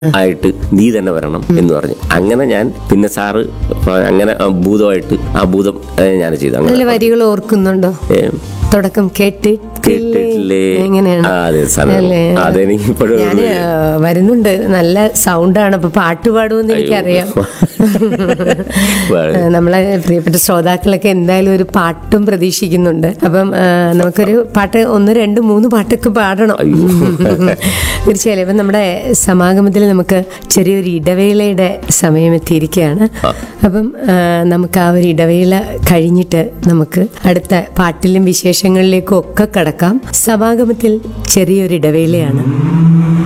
ആയിട്ട് നീ തന്നെ വരണം എന്ന് പറഞ്ഞു അങ്ങനെ ഞാൻ പിന്നെ സാറ് പ- അങ്ങനെ ആ ഭൂതമായിട്ട് ആ ഭൂതം ഞാൻ ചെയ്തു അങ്ങനെ അതിലെ വരികൾ ഓർക്കുന്നുണ്ടോ ഏ, തുടക്കം കേട്ടിട്ടില്ലേ കേട്ടിട്ടില്ലേ? എങ്ങനെയാണ് ആ, അതെ, സാധനം. അല്ലേ? അതെനിക്ക് ഇപ്പോഴും ഞാന് ഓർമ്മയില്ല. ആ, വരുന്നുണ്ട് നല്ല സൗണ്ടാണ് അപ്പൊ പാട്ട് പാടുമെന്ന് എനിക്കറിയാം വളരെ. ആ, നമ്മളെ പ്രിയപ്പെട്ട ശ്രോതാക്കളൊക്കെ എന്തായാലും ഒരു പാട്ടും പ്രതീക്ഷിക്കുന്നുണ്ട് അപ്പം ആ, നമുക്കൊരു പാട്ട് ഒന്ന് രണ്ട് മൂന്ന് പാട്ടൊക്കെ പാടണം തീർച്ചയായും ഇപ്പം നമ്മുടെ സമാഗമത്തിൽ നമുക്ക് ചെറിയൊരു ഇടവേളയുടെ സമയം എത്തിയിരിക്കുകയാണ് അപ്പം ആ, നമുക്ക് ആ ഒരു ഇടവേള കഴിഞ്ഞിട്ട് നമുക്ക് അടുത്ത പാട്ടിലും വിശേഷങ്ങളിലേക്കും ഒക്കെ കടക്കാം സമാഗമത്തിൽ ചെറിയൊരു ഇടവേളയാണ്